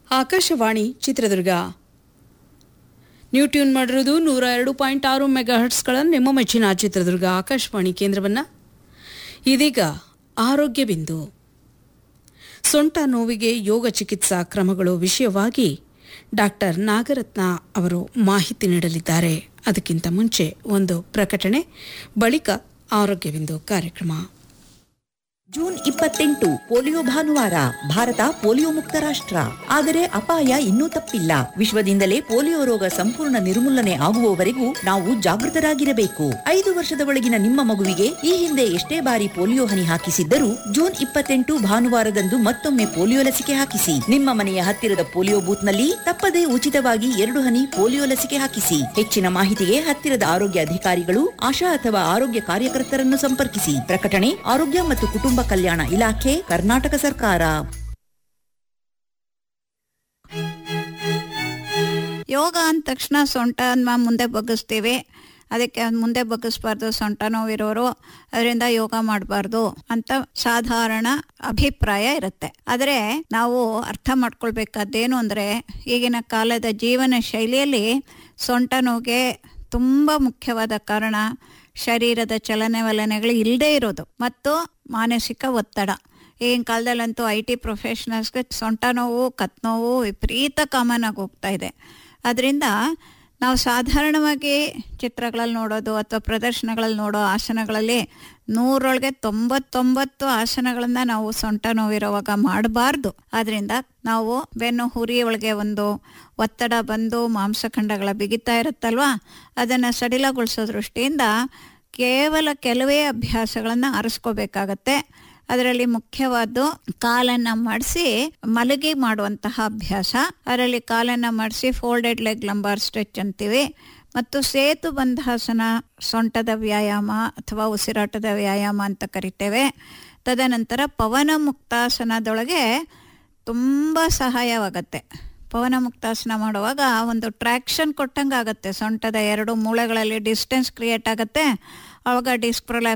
ಆಕಾಶವಾಣಿ ಚಿತ್ರದುರ್ಗ ನೀವು ಟ್ಯೂನ್ ಮಾಡಿರೋದು ನೂರ ಎರಡು ಪಾಯಿಂಟ್ ಆರು ಮೆಗಾ ಹರ್ಟ್ಸ್ಗಳ ನಿಮ್ಮ ಮೆಚ್ಚಿನ ಚಿತ್ರದುರ್ಗ ಆಕಾಶವಾಣಿ ಕೇಂದ್ರವನ್ನು ಇದೀಗ ಆರೋಗ್ಯ ಬಿಂದು ಸೊಂಟ ನೋವಿಗೆ ಯೋಗ ಚಿಕಿತ್ಸಾ ಕ್ರಮಗಳು ವಿಷಯವಾಗಿ ಡಾಕ್ಟರ್ ನಾಗರತ್ನ ಅವರು ಮಾಹಿತಿ ನೀಡಲಿದ್ದಾರೆ ಅದಕ್ಕಿಂತ ಮುಂಚೆ ಒಂದು ಪ್ರಕಟಣೆ ಬಳಿಕ ಆರೋಗ್ಯ ಬಿಂದು ಕಾರ್ಯಕ್ರಮ ಜೂನ್ ಇಪ್ಪತ್ತೆಂಟು ಪೋಲಿಯೋ ಭಾನುವಾರ ಭಾರತ ಪೋಲಿಯೋ ಮುಕ್ತ ರಾಷ್ಟ್ರ ಆದರೆ ಅಪಾಯ ಇನ್ನೂ ತಪ್ಪಿಲ್ಲ ವಿಶ್ವದಿಂದಲೇ ಪೋಲಿಯೋ ರೋಗ ಸಂಪೂರ್ಣ ನಿರ್ಮೂಲನೆ ಆಗುವವರೆಗೂ ನಾವು ಜಾಗೃತರಾಗಿರಬೇಕು ಐದು ವರ್ಷದ ಒಳಗಿನ ನಿಮ್ಮ ಮಗುವಿಗೆ ಈ ಹಿಂದೆ ಎಷ್ಟೇ ಬಾರಿ ಪೋಲಿಯೋ ಹನಿ ಹಾಕಿಸಿದ್ದರೂ ಜೂನ್ ಇಪ್ಪತ್ತೆಂಟು ಭಾನುವಾರದಂದು ಮತ್ತೊಮ್ಮೆ ಪೋಲಿಯೋ ಲಸಿಕೆ ಹಾಕಿಸಿ ನಿಮ್ಮ ಮನೆಯ ಹತ್ತಿರದ ಪೋಲಿಯೋ ಬೂತ್ನಲ್ಲಿ ತಪ್ಪದೇ ಉಚಿತವಾಗಿ ಎರಡು ಹನಿ ಪೋಲಿಯೋ ಲಸಿಕೆ ಹಾಕಿಸಿ ಹೆಚ್ಚಿನ ಮಾಹಿತಿಗೆ ಹತ್ತಿರದ ಆರೋಗ್ಯ ಅಧಿಕಾರಿಗಳು ಆಶಾ ಅಥವಾ ಆರೋಗ್ಯ ಕಾರ್ಯಕರ್ತರನ್ನು ಸಂಪರ್ಕಿಸಿ ಪ್ರಕಟಣೆ ಆರೋಗ್ಯ ಮತ್ತು ಕುಟುಂಬ ಕಲ್ಯಾಣ ಇಲಾಖೆ ಕರ್ನಾಟಕ ಸರ್ಕಾರ ಯೋಗ ಅಂದ ತಕ್ಷಣ ಸೊಂಟ ಮುಂದೆ ಬಗ್ಗಿಸ್ತೀವಿ ಅದಕ್ಕೆ ಅದ್ ಮುಂದೆ ಬಗ್ಗಿಸ್ಬಾರ್ದು ಸೊಂಟ ನೋವಿರೋರು ಅದರಿಂದ ಯೋಗ ಮಾಡಬಾರ್ದು ಅಂತ ಸಾಧಾರಣ ಅಭಿಪ್ರಾಯ ಇರುತ್ತೆ ಆದರೆ ನಾವು ಅರ್ಥ ಮಾಡ್ಕೊಳ್ಬೇಕಾದ್ದೇನು ಅಂದರೆ ಈಗಿನ ಕಾಲದ ಜೀವನ ಶೈಲಿಯಲ್ಲಿ ಸೊಂಟ ನೋವಿಗೆ ತುಂಬ ಮುಖ್ಯವಾದ ಕಾರಣ ಶರೀರದ ಚಲನವಲನಗಳು ಇಲ್ಲದೇ ಇರೋದು ಮತ್ತು ಮಾನಸಿಕ ಒತ್ತಡ ಈಗಿನ ಕಾಲದಲ್ಲಂತೂ ಐ ಟಿ ಪ್ರೊಫೆಷನಲ್ಸ್ಗೆ ಸೊಂಟ ನೋವು ಕತ್ ನೋವು ವಿಪರೀತ ಕಾಮನ್ ಆಗಿ ಹೋಗ್ತಾ ಇದೆ ಅದರಿಂದ ನಾವು ಸಾಧಾರಣವಾಗಿ ಚಿತ್ರಗಳಲ್ಲಿ ನೋಡೋದು ಅಥವಾ ಪ್ರದರ್ಶನಗಳಲ್ಲಿ ನೋಡೋ ಆಸನಗಳಲ್ಲಿ ನೂರೊಳಗೆ ತೊಂಬತ್ತೊಂಬತ್ತು ಆಸನಗಳನ್ನ ನಾವು ಸೊಂಟ ನೋವಿರುವಾಗ ಮಾಡಬಾರ್ದು ಆದ್ರಿಂದ ನಾವು ಬೆನ್ನು ಹುರಿ ಒಳಗೆ ಒಂದು ಒತ್ತಡ ಬಂದು ಮಾಂಸಖಂಡಗಳ ಬಿಗಿತಾ ಇರುತ್ತಲ್ವಾ ಅದನ್ನು ಸಡಿಲಗೊಳಿಸೋ ದೃಷ್ಟಿಯಿಂದ ಕೇವಲ ಕೆಲವೇ ಅಭ್ಯಾಸಗಳನ್ನು ಆರಿಸ್ಕೋಬೇಕಾಗತ್ತೆ ಅದರಲ್ಲಿ ಮುಖ್ಯವಾದ್ದು ಕಾಲನ್ನ ಮಾಡಿಸಿ ಮಲಗಿ ಮಾಡುವಂತಹ ಅಭ್ಯಾಸ ಅದರಲ್ಲಿ ಕಾಲನ್ನ ಮಾಡಿಸಿ ಫೋಲ್ಡೆಡ್ ಲೆಗ್ ಲಂಬಾರ್ ಸ್ಟ್ರೆಚ್ ಅಂತೀವಿ ಮತ್ತು ಸೇತು ಬಂಧಾಸನ ಸೊಂಟದ ವ್ಯಾಯಾಮ ಅಥವಾ ಉಸಿರಾಟದ ವ್ಯಾಯಾಮ ಅಂತ ಕರಿತೇವೆ ತದನಂತರ ಪವನ ಮುಕ್ತಾಸನದೊಳಗೆ ತುಂಬ ಸಹಾಯವಾಗತ್ತೆ ಪವನ ಮುಕ್ತಾಸನ ಮಾಡುವಾಗ ಒಂದು ಟ್ರ್ಯಾಕ್ಷನ್ ಕೊಟ್ಟಂಗೆ ಆಗುತ್ತೆ ಸೊಂಟದ ಎರಡು ಮೂಳೆಗಳಲ್ಲಿ ಡಿಸ್ಟೆನ್ಸ್ ಕ್ರಿಯೇಟ್ ಆಗುತ್ತೆ ಆವಾಗ ಡಿಸ್ಕ್